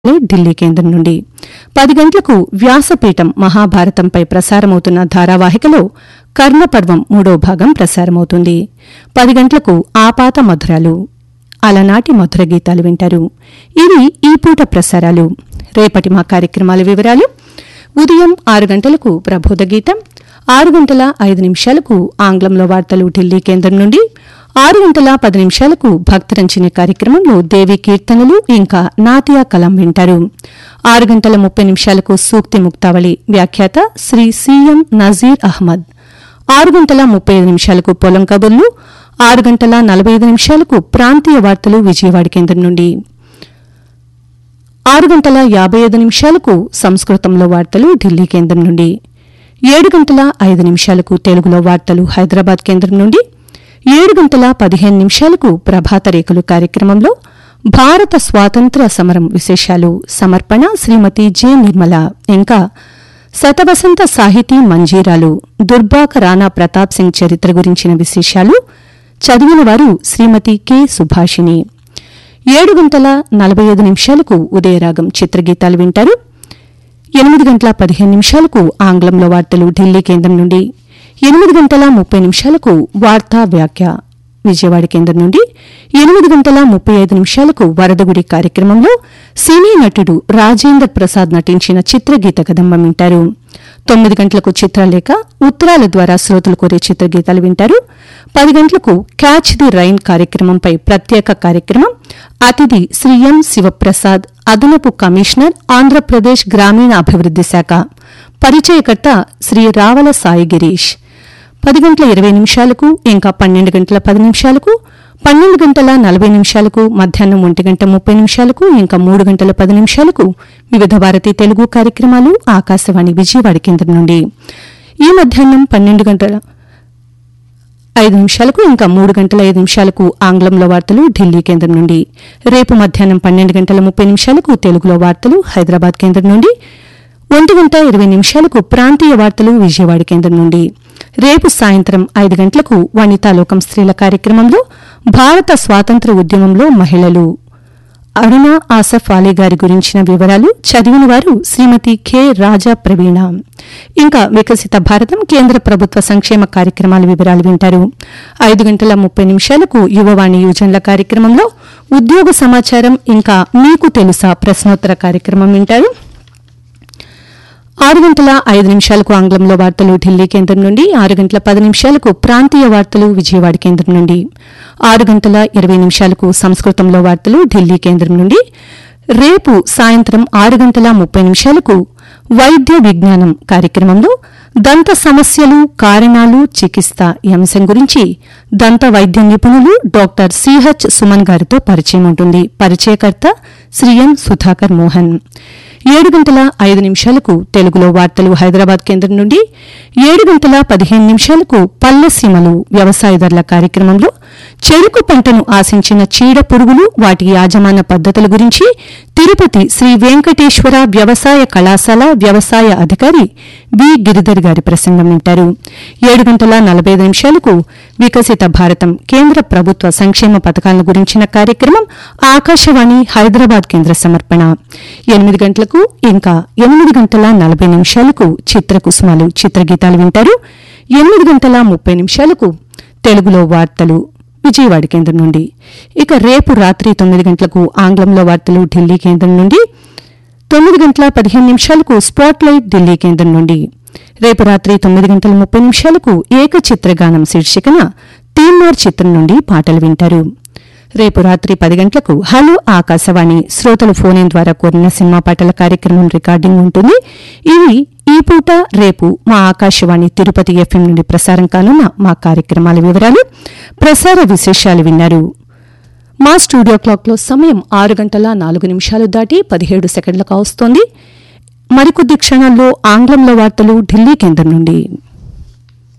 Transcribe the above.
ఢిల్లీ కేంద్రం నుండి పది గంటలకు వ్యాసపీఠం మహాభారతంపై ప్రసారమవుతున్న ధారావాహికలో కర్ణపర్వం మూడో భాగం ప్రసారమవుతుంది పది గంటలకు ఆపాత మధురాలు అలనాటి మధుర గీతాలు వింటారు ఇవి ఈ పూట ప్రసారాలు రేపటి మా కార్యక్రమాల వివరాలు ఉదయం ఆరు గంటలకు ప్రబోధ గీతం ఆరు గంటల ఐదు నిమిషాలకు ఆంగ్లంలో వార్తలు ఢిల్లీ కేంద్రం నుండి ఆరు గంటల పది నిమిషాలకు భక్తరంజని కార్యక్రమంలో దేవి కీర్తనలు ఇంకా నాతియా కలం వింటారు ఆరు గంటల ముప్పై నిమిషాలకు సూక్తి ముక్తావళి వ్యాఖ్యాత శ్రీ సిఎం నజీర్ అహ్మద్ ఆరు గంటల ముప్పై ఐదు నిమిషాలకు పొలం కబుర్లు ఆరు గంటల నలభై ఐదు నిమిషాలకు ప్రాంతీయ వార్తలు విజయవాడ కేంద్రం నుండి ఆరు గంటల యాభై ఐదు నిమిషాలకు సంస్కృతంలో వార్తలు ఢిల్లీ కేంద్రం నుండి ఏడు గంటల ఐదు నిమిషాలకు తెలుగులో వార్తలు హైదరాబాద్ కేంద్రం నుండి ఏడు గంటల పదిహేను నిమిషాలకు ప్రభాత రేఖలు కార్యక్రమంలో భారత స్వాతంత్ర్య సమరం విశేషాలు సమర్పణ శ్రీమతి జె నిర్మల ఇంకా శతవసంత సాహితీ మంజీరాలు దుర్బాక రాణా ప్రతాప్ సింగ్ చరిత్ర గురించిన విశేషాలు చదివిన వారు శ్రీమతి కె సుభాషిణి ఏడు గంటల నలభై ఐదు నిమిషాలకు ఉదయరాగం చిత్రగీతాలు వింటారు ఎనిమిది గంటల పదిహేను నిమిషాలకు ఆంగ్లంలో వార్తలు ఢిల్లీ కేంద్రం నుండి ఎనిమిది గంటల ముప్పై నిమిషాలకు వార్తా వ్యాఖ్య విజయవాడ కేంద్రం నుండి ఎనిమిది గంటల ముప్పై ఐదు నిమిషాలకు వరదగుడి కార్యక్రమంలో సినీ నటుడు రాజేందర్ ప్రసాద్ నటించిన చిత్రగీత కదంబం వింటారు తొమ్మిది గంటలకు చిత్రలేఖ ఉత్తరాల ద్వారా శ్రోతలు కోరే చిత్రగీతాలు వింటారు పది గంటలకు క్యాచ్ ది రైన్ కార్యక్రమంపై ప్రత్యేక కార్యక్రమం అతిథి శ్రీ ఎం శివప్రసాద్ అదనపు కమిషనర్ ఆంధ్రప్రదేశ్ గ్రామీణ అభివృద్ది శాఖ పరిచయకర్త శ్రీ రావల సాయి గిరీష్ పది గంటల ఇరవై నిమిషాలకు ఇంకా పన్నెండు గంటల పది నిమిషాలకు పన్నెండు గంటల నలభై నిమిషాలకు మధ్యాహ్నం ఒంటి గంట ముప్పై నిమిషాలకు ఇంకా మూడు గంటల పది నిమిషాలకు వివిధ భారతి తెలుగు కార్యక్రమాలు ఆకాశవాణి విజయవాడ కేంద్రం నుండి ఈ మధ్యాహ్నం పన్నెండు గంటల ఐదు నిమిషాలకు ఇంకా మూడు గంటల ఐదు నిమిషాలకు ఆంగ్లంలో వార్తలు ఢిల్లీ కేంద్రం నుండి రేపు మధ్యాహ్నం పన్నెండు గంటల ముప్పై నిమిషాలకు తెలుగులో వార్తలు హైదరాబాద్ కేంద్రం నుండి ఒంటి గంట ఇరవై నిమిషాలకు ప్రాంతీయ వార్తలు విజయవాడ కేంద్రం నుండి రేపు సాయంత్రం ఐదు గంటలకు వనితాలోకం స్త్రీల కార్యక్రమంలో భారత స్వాతంత్ర ఉద్యమంలో మహిళలు అరుణ ఆసఫ్ అలీ గారి గురించిన వివరాలు చదివిన వారు శ్రీమతి కె రాజా ప్రవీణ ఇంకా వికసిత భారతం కేంద్ర ప్రభుత్వ సంక్షేమ కార్యక్రమాల వివరాలు వింటారు ఐదు గంటల ముప్పై నిమిషాలకు యువవాణి యోజనల కార్యక్రమంలో ఉద్యోగ సమాచారం ఇంకా మీకు తెలుసా ప్రశ్నోత్తర కార్యక్రమం వింటారు ఆరు గంటల ఐదు నిమిషాలకు ఆంగ్లంలో వార్తలు ఢిల్లీ కేంద్రం నుండి ఆరు గంటల పది నిమిషాలకు ప్రాంతీయ వార్తలు విజయవాడ కేంద్రం నుండి ఆరు గంటల ఇరవై నిమిషాలకు సంస్కృతంలో వార్తలు ఢిల్లీ కేంద్రం నుండి రేపు సాయంత్రం ఆరు గంటల ముప్పై నిమిషాలకు వైద్య విజ్ఞానం కార్యక్రమంలో దంత సమస్యలు కారణాలు చికిత్స ఈ అంశం గురించి దంత వైద్య నిపుణులు డాక్టర్ సిహెచ్ సుమన్ గారితో పరిచయం ఉంటుంది పరిచయకర్త శ్రీ ఎన్ సుధాకర్ మోహన్ ఏడు గంటల ఐదు నిమిషాలకు తెలుగులో వార్తలు హైదరాబాద్ కేంద్రం నుండి ఏడు గంటల పదిహేను నిమిషాలకు పల్లెసీమలు వ్యవసాయదారుల కార్యక్రమంలో చెరుకు పంటను ఆశించిన చీడ పురుగులు వాటి యాజమాన పద్ధతుల గురించి తిరుపతి శ్రీ వెంకటేశ్వర వ్యవసాయ కళాశాల వ్యవసాయ అధికారి బి గిరిధర్ గారి ప్రసంగం వింటారు ఏడు గంటల నలభై ఐదు నిమిషాలకు వికసిత భారతం కేంద్ర ప్రభుత్వ సంక్షేమ పథకాల గురించిన కార్యక్రమం ఆకాశవాణి హైదరాబాద్ కేంద్ర సమర్పణ ఎనిమిది గంటలకు ఇంకా ఎనిమిది గంటల నలభై నిమిషాలకు చిత్రకుసుమాలు చిత్రగీతాలు వింటారు ఎనిమిది గంటల ముప్పై నిమిషాలకు తెలుగులో వార్తలు విజయవాడ కేంద్రం నుండి ఇక రేపు రాత్రి తొమ్మిది గంటలకు ఆంగ్లంలో వార్తలు ఢిల్లీ కేంద్రం నుండి తొమ్మిది గంటల పదిహేను నిమిషాలకు స్పాట్ లైట్ ఢిల్లీ కేంద్రం నుండి రేపు రాత్రి తొమ్మిది గంటల ముప్పై నిమిషాలకు ఏకచిత్రగానం శీర్షికన తీన్మార్ చిత్రం నుండి పాటలు వింటారు రేపు రాత్రి పది గంటలకు హలో ఆకాశవాణి శ్రోతలు ఫోన్ ఇన్ ద్వారా కోరిన సినిమా పాటల కార్యక్రమం రికార్డింగ్ ఉంటుంది ఇవి ఈ పూట రేపు మా ఆకాశవాణి తిరుపతి ఎఫ్ఎం నుండి ప్రసారం కానున్న మా కార్యక్రమాల వివరాలు ప్రసార విశేషాలు విన్నారు మా స్టూడియో క్లాక్లో సమయం ఆరు గంటల నాలుగు నిమిషాలు దాటి పదిహేడు సెకండ్లకు వస్తోంది మరికొద్ది క్షణాల్లో ఆంగ్లంలో వార్తలు ఢిల్లీ కేంద్రం నుండి